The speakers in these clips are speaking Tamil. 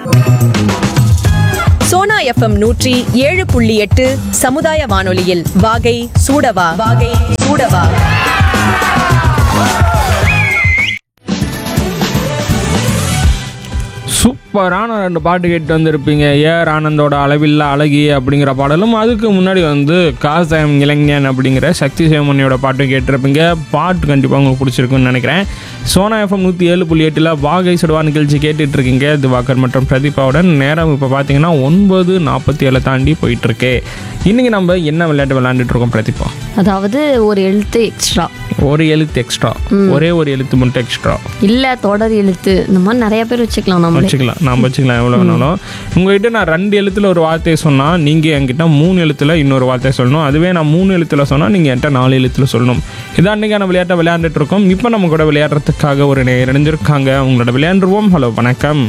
சோனா எஃப்எம் நூற்றி ஏழு புள்ளி எட்டு சமுதாய வானொலியில் வாகை சூடவா வாகை சூடவா சூப்பரான ரெண்டு பாட்டு கேட்டு வந்திருப்பீங்க ஏஆர் ஆனந்தோட அளவில்லா அழகி அப்படிங்கிற பாடலும் அதுக்கு முன்னாடி வந்து காசாயம் இளைஞன் அப்படிங்கிற சக்தி சிவமணியோட பாட்டும் கேட்டிருப்பீங்க பாட்டு கண்டிப்பாக உங்களுக்கு பிடிச்சிருக்குன்னு நினைக்கிறேன் சோனா எஃப்எம் நூற்றி ஏழு புள்ளி எட்டில் வாகை சுடுவா நிகழ்ச்சி கேட்டுட்டு இருக்கீங்க திவாகர் மற்றும் பிரதீபாவுடன் நேரம் இப்போ பார்த்தீங்கன்னா ஒன்பது நாற்பத்தி ஏழை தாண்டி போயிட்டுருக்கு இன்றைக்கி நம்ம என்ன விளையாட்டு விளையாண்டுட்டு இருக்கோம் பிரதீபா அதாவது ஒரு எழுத்து எக்ஸ்ட்ரா ஒரு எழுத்து எக்ஸ்ட்ரா ஒரே ஒரு எழுத்து மட்டும் எக்ஸ்ட்ரா இல்ல தொடர் எழுத்து இந்த மாதிரி நிறைய பேர் வச்சுக்கலாம் நம்மளே வச்சுக்கலாம் நான் வச்சுக்கலாம் எவ்வளோ வேணாலும் உங்ககிட்ட நான் ரெண்டு எழுத்துல ஒரு வார்த்தையை சொன்னால் நீங்கள் என்கிட்ட மூணு எழுத்துல இன்னொரு வார்த்தையை சொல்லணும் அதுவே நான் மூணு எழுத்துல சொன்னால் நீங்கள் என்கிட்ட நாலு எழுத்துல சொல்லணும் இதான் அன்றைக்கான விளையாட்டை விளையாண்டுட்டு இருக்கோம் இப்போ நம்ம கூட விளையாடுறதுக்காக ஒரு நேர் இணைஞ்சிருக்காங்க உங்களோட விளையாண்டுருவோம் ஹலோ வணக்கம்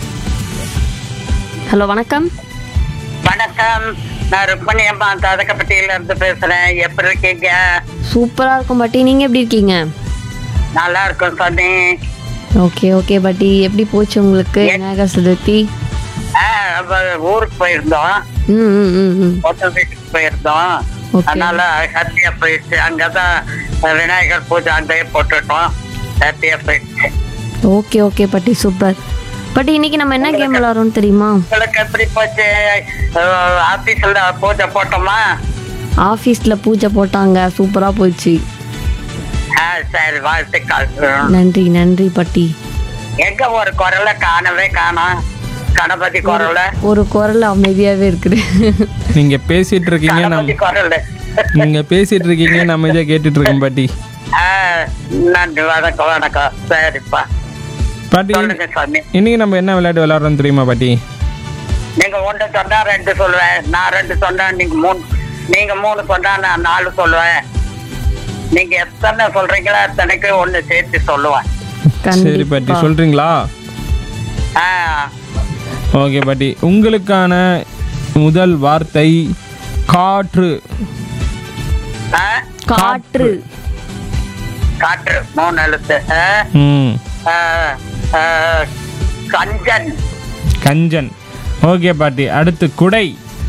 ஹலோ வணக்கம் வணக்கம் நான் ருக்மணி அம்மா ததக்கப்பட்டியில இருந்து பேசுறேன் எப்படி இருக்கீங்க சூப்பரா இருக்கும் பாட்டி நீங்க எப்படி இருக்கீங்க நல்லா இருக்கும் சாமி ஓகே ஓகே பாட்டி எப்படி போச்சு உங்களுக்கு விநாயகர் சதுர்த்தி ஆ, அப்ப ஊருக்கு போயிருந்தோம் ம் ம் ம் ம் பொண்ணு வீட்டுக்கு போயிருந்தோம் Okay. அதனால ஹாப்பியா போயிடுச்சு அங்கதான் விநாயகர் பூஜை அங்கேயே போட்டுட்டோம் ஹாப்பியா போயிடுச்சு ஓகே ஓகே பாட்டி சூப்பர் பாட்டி இன்னைக்கு நம்ம என்ன கேம் விளாட்றோம் தெரியுமா உங்களுக்கு எப்படி போச்சு ஆபீஸ்ல பூஜை போட்டோமா ஆஃபீஸ்ல பூஜை போட்டாங்க சூப்பரா போச்சு ஆ, சரி வாழ்த்துக்கள் நன்றி நன்றி பாட்டி எங்க ஒரு குரலை காணவே காணோம் கணபதி குரலை ஒரு குரல் அமைதியாவே இருக்குது நீங்கள் பேசிகிட்டு இருக்கீங்க கணபதி நம்ம குரல் நீங்கள் பேசிகிட்டு இருக்கீங்க நம்ம இதை கேட்டுட்டு இருக்கோம் பாட்டி ஆ, நன்றி வணக்கம் வணக்கம் சரிப்பா பாட்டி சொல்லுங்க சாமி இன்னைக்கு நம்ம என்ன விளையாட்டு விளையாடுறோம் தெரியுமா பாட்டி நீங்க ஒன்று சொன்னா ரெண்டு சொல்லுவேன் நான் ரெண்டு சொன்னா நீங்க மூணு நீங்க மூணு சொன்னா நான் நாலு சொல்லுவேன் நீங்க எத்தனை சொல்றீங்களோ அத்தனைக்கு ஒண்ணு சேர்த்து சொல்லுவேன் சரி பாட்டி கண்டிப்பா சொல்கிறீங்களா ஆ, ஓகே பாட்டி உங்களுக்கான முதல் வார்த்தை காற்று ஆ, காற்று காற்று மூணு எழுத்து ஆ, ம் ஆ, ஆ, கஞ்சன் கஞ்சன் ஓகே பாட்டி அடுத்து குடை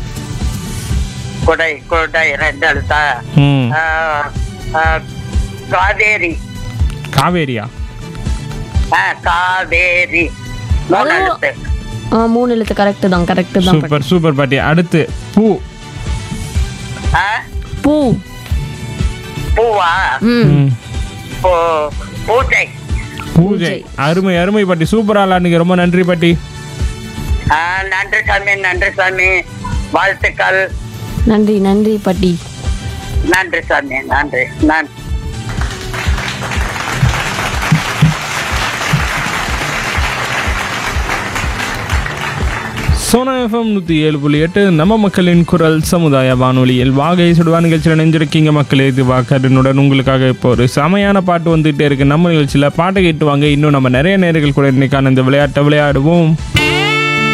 குடை குடை ரெண்டு எழுத்தா ம் ஆ, ஆ, காவேரி காவேரியா ஆ, காவேரி மூணு அதுவும் எழுத்து ஆ மூணு எழுத்து கரெக்டு தான் கரெக்டு தான் பாட்டி. சூப்பர் சூப்பர் பாட்டி அடுத்து பூ ஆ, பூ பூவா ம் ம் பூ பூஜை பூஜை அருமை அருமை பாட்டி சூப்பரா விளாண்டுங்க ரொம்ப நன்றி பாட்டி ஆ, நன்றி சாமி நன்றி சாமி வாழ்த்துக்கள் நன்றி நன்றி பாட்டி நன்றி சாமி நன்றி நன்றி சோனா எஃப்எம் நூற்றி ஏழு புள்ளி எட்டு நம்ம மக்களின் குரல் சமுதாய வானொலியில் வாகை சுடுவா நிகழ்ச்சியில் நினைஞ்சிருக்கீங்க மக்களே இது வாக்கடனுடன் உங்களுக்காக இப்போ ஒரு செமையான பாட்டு வந்துகிட்டே இருக்கு நம்ம நிகழ்ச்சியில் பாட்டை கேட்டு வாங்க இன்னும் நம்ம நிறைய நேர்கள் கூட இன்னைக்கான இந்த விளையாட்டை விளையாடுவோம்